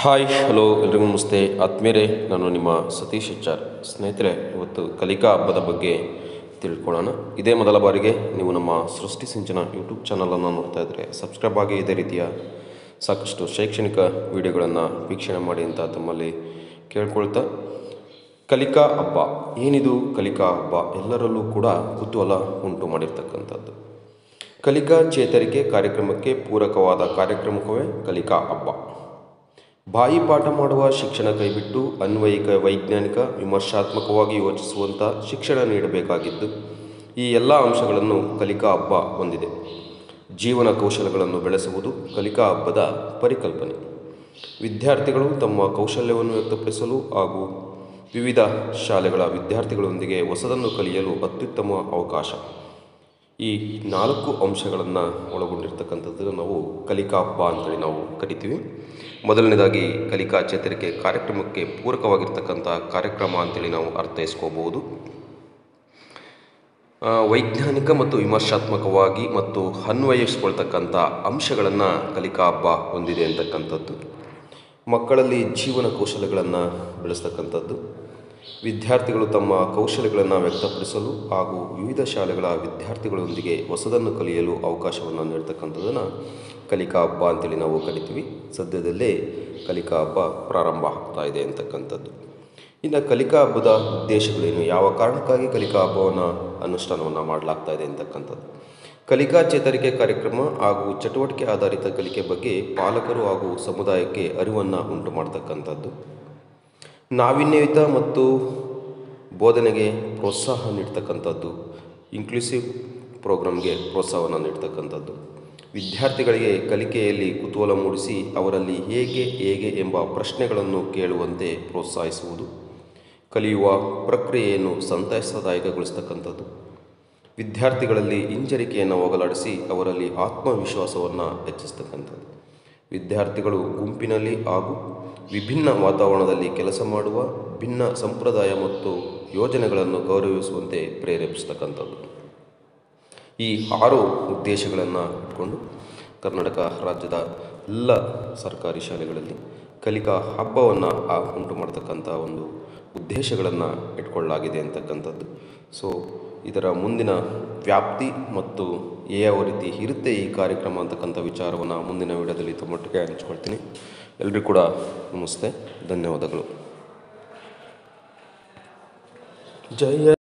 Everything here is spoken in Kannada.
ಹಾಯ್ ಹಲೋ ಎಲ್ರಿಗೂ ನಮಸ್ತೆ ಆತ್ಮೀಯರೇ ನಾನು ನಿಮ್ಮ ಸತೀಶ್ ಎಚ್ ಆರ್ ಸ್ನೇಹಿತರೆ ಇವತ್ತು ಕಲಿಕಾ ಹಬ್ಬದ ಬಗ್ಗೆ ತಿಳ್ಕೊಳ್ಳೋಣ ಇದೇ ಮೊದಲ ಬಾರಿಗೆ ನೀವು ನಮ್ಮ ಸೃಷ್ಟಿ ಸಿಂಚನ ಯೂಟ್ಯೂಬ್ ಚಾನಲನ್ನು ನೋಡ್ತಾ ಇದ್ದರೆ ಸಬ್ಸ್ಕ್ರೈಬ್ ಆಗಿ ಇದೇ ರೀತಿಯ ಸಾಕಷ್ಟು ಶೈಕ್ಷಣಿಕ ವಿಡಿಯೋಗಳನ್ನು ವೀಕ್ಷಣೆ ಮಾಡಿ ಅಂತ ತಮ್ಮಲ್ಲಿ ಕೇಳ್ಕೊಳ್ತಾ ಕಲಿಕಾ ಹಬ್ಬ ಏನಿದು ಕಲಿಕಾ ಹಬ್ಬ ಎಲ್ಲರಲ್ಲೂ ಕೂಡ ಕುತೂಹಲ ಉಂಟು ಮಾಡಿರ್ತಕ್ಕಂಥದ್ದು ಕಲಿಕಾ ಚೇತರಿಕೆ ಕಾರ್ಯಕ್ರಮಕ್ಕೆ ಪೂರಕವಾದ ಕಾರ್ಯಕ್ರಮವೇ ಕಲಿಕಾ ಹಬ್ಬ ಬಾಯಿ ಪಾಠ ಮಾಡುವ ಶಿಕ್ಷಣ ಕೈಬಿಟ್ಟು ಅನ್ವಯಿಕ ವೈಜ್ಞಾನಿಕ ವಿಮರ್ಶಾತ್ಮಕವಾಗಿ ಯೋಚಿಸುವಂಥ ಶಿಕ್ಷಣ ನೀಡಬೇಕಾಗಿದ್ದು ಈ ಎಲ್ಲ ಅಂಶಗಳನ್ನು ಕಲಿಕಾ ಹಬ್ಬ ಹೊಂದಿದೆ ಜೀವನ ಕೌಶಲಗಳನ್ನು ಬೆಳೆಸುವುದು ಕಲಿಕಾ ಹಬ್ಬದ ಪರಿಕಲ್ಪನೆ ವಿದ್ಯಾರ್ಥಿಗಳು ತಮ್ಮ ಕೌಶಲ್ಯವನ್ನು ವ್ಯಕ್ತಪಡಿಸಲು ಹಾಗೂ ವಿವಿಧ ಶಾಲೆಗಳ ವಿದ್ಯಾರ್ಥಿಗಳೊಂದಿಗೆ ಹೊಸದನ್ನು ಕಲಿಯಲು ಅತ್ಯುತ್ತಮ ಅವಕಾಶ ಈ ನಾಲ್ಕು ಅಂಶಗಳನ್ನು ಒಳಗೊಂಡಿರ್ತಕ್ಕಂಥದ್ದು ನಾವು ಕಲಿಕಾ ಹಬ್ಬ ಅಂತೇಳಿ ನಾವು ಕರಿತೀವಿ ಮೊದಲನೇದಾಗಿ ಕಲಿಕಾ ಚೇತರಿಕೆ ಕಾರ್ಯಕ್ರಮಕ್ಕೆ ಪೂರಕವಾಗಿರ್ತಕ್ಕಂಥ ಕಾರ್ಯಕ್ರಮ ಅಂತೇಳಿ ನಾವು ಅರ್ಥೈಸ್ಕೋಬಹುದು ಆ, ವೈಜ್ಞಾನಿಕ ಮತ್ತು ವಿಮರ್ಶಾತ್ಮಕವಾಗಿ ಮತ್ತು ಅನ್ವಯಿಸ್ಕೊಳ್ತಕ್ಕಂಥ ಅಂಶಗಳನ್ನು ಕಲಿಕಾ ಹಬ್ಬ ಹೊಂದಿದೆ ಅಂತಕ್ಕಂಥದ್ದು ಮಕ್ಕಳಲ್ಲಿ ಜೀವನ ಕೌಶಲ್ಯಗಳನ್ನು ಬೆಳೆಸ್ತಕ್ಕಂಥದ್ದು ವಿದ್ಯಾರ್ಥಿಗಳು ತಮ್ಮ ಕೌಶಲ್ಯಗಳನ್ನು ವ್ಯಕ್ತಪಡಿಸಲು ಹಾಗೂ ವಿವಿಧ ಶಾಲೆಗಳ ವಿದ್ಯಾರ್ಥಿಗಳೊಂದಿಗೆ ಹೊಸದನ್ನು ಕಲಿಯಲು ಅವಕಾಶವನ್ನು ನೀಡ್ತಕ್ಕಂಥದ್ದನ್ನು ಕಲಿಕಾ ಹಬ್ಬ ಅಂತೇಳಿ ನಾವು ಕರಿತೀವಿ ಸದ್ಯದಲ್ಲೇ ಕಲಿಕಾ ಹಬ್ಬ ಪ್ರಾರಂಭ ಆಗ್ತಾ ಇದೆ ಅಂತಕ್ಕಂಥದ್ದು ಇನ್ನು ಕಲಿಕಾ ಹಬ್ಬದ ಉದ್ದೇಶಗಳೇನು ಯಾವ ಕಾರಣಕ್ಕಾಗಿ ಕಲಿಕಾ ಹಬ್ಬವನ್ನು ಅನುಷ್ಠಾನವನ್ನು ಮಾಡಲಾಗ್ತಾ ಇದೆ ಅಂತಕ್ಕಂಥದ್ದು ಕಲಿಕಾ ಚೇತರಿಕೆ ಕಾರ್ಯಕ್ರಮ ಹಾಗೂ ಚಟುವಟಿಕೆ ಆಧಾರಿತ ಕಲಿಕೆ ಬಗ್ಗೆ ಪಾಲಕರು ಹಾಗೂ ಸಮುದಾಯಕ್ಕೆ ಅರಿವನ್ನು ಉಂಟು ಮಾಡ್ತಕ್ಕಂಥದ್ದು ನಾವೀನ್ಯಯುತ ಮತ್ತು ಬೋಧನೆಗೆ ಪ್ರೋತ್ಸಾಹ ನೀಡ್ತಕ್ಕಂಥದ್ದು ಇನ್ಕ್ಲೂಸಿವ್ ಪ್ರೋಗ್ರಾಮ್ಗೆ ಪ್ರೋತ್ಸಾಹವನ್ನು ನೀಡ್ತಕ್ಕಂಥದ್ದು ವಿದ್ಯಾರ್ಥಿಗಳಿಗೆ ಕಲಿಕೆಯಲ್ಲಿ ಕುತೂಹಲ ಮೂಡಿಸಿ ಅವರಲ್ಲಿ ಹೇಗೆ ಹೇಗೆ ಎಂಬ ಪ್ರಶ್ನೆಗಳನ್ನು ಕೇಳುವಂತೆ ಪ್ರೋತ್ಸಾಹಿಸುವುದು ಕಲಿಯುವ ಪ್ರಕ್ರಿಯೆಯನ್ನು ಸಂತಸದಾಯಕಗೊಳಿಸ್ತಕ್ಕಂಥದ್ದು ವಿದ್ಯಾರ್ಥಿಗಳಲ್ಲಿ ಹಿಂಜರಿಕೆಯನ್ನು ಹೋಗಲಾಡಿಸಿ ಅವರಲ್ಲಿ ಆತ್ಮವಿಶ್ವಾಸವನ್ನು ಹೆಚ್ಚಿಸ್ತಕ್ಕಂಥದ್ದು ವಿದ್ಯಾರ್ಥಿಗಳು ಗುಂಪಿನಲ್ಲಿ ಹಾಗೂ ವಿಭಿನ್ನ ವಾತಾವರಣದಲ್ಲಿ ಕೆಲಸ ಮಾಡುವ ಭಿನ್ನ ಸಂಪ್ರದಾಯ ಮತ್ತು ಯೋಜನೆಗಳನ್ನು ಗೌರವಿಸುವಂತೆ ಪ್ರೇರೇಪಿಸ್ತಕ್ಕಂಥದ್ದು ಈ ಆರು ಉದ್ದೇಶಗಳನ್ನು ಇಟ್ಕೊಂಡು ಕರ್ನಾಟಕ ರಾಜ್ಯದ ಎಲ್ಲ ಸರ್ಕಾರಿ ಶಾಲೆಗಳಲ್ಲಿ ಕಲಿಕಾ ಹಬ್ಬವನ್ನು ಉಂಟು ಮಾಡ್ತಕ್ಕಂಥ ಒಂದು ಉದ್ದೇಶಗಳನ್ನು ಇಟ್ಕೊಳ್ಳಲಾಗಿದೆ ಅಂತಕ್ಕಂಥದ್ದು ಸೊ ಇದರ ಮುಂದಿನ ವ್ಯಾಪ್ತಿ ಮತ್ತು ಯಾವ ರೀತಿ ಇರುತ್ತೆ ಈ ಕಾರ್ಯಕ್ರಮ ಅಂತಕ್ಕಂಥ ವಿಚಾರವನ್ನು ಮುಂದಿನ ವಿಡಿಯೋದಲ್ಲಿ ತಮ್ಮೊಟ್ಟಿಗೆ ಹಂಚ್ಕೊಳ್ತೀನಿ ಎಲ್ರಿಗೂ ಕೂಡ ನಮಸ್ತೆ ಧನ್ಯವಾದಗಳು ಜಯ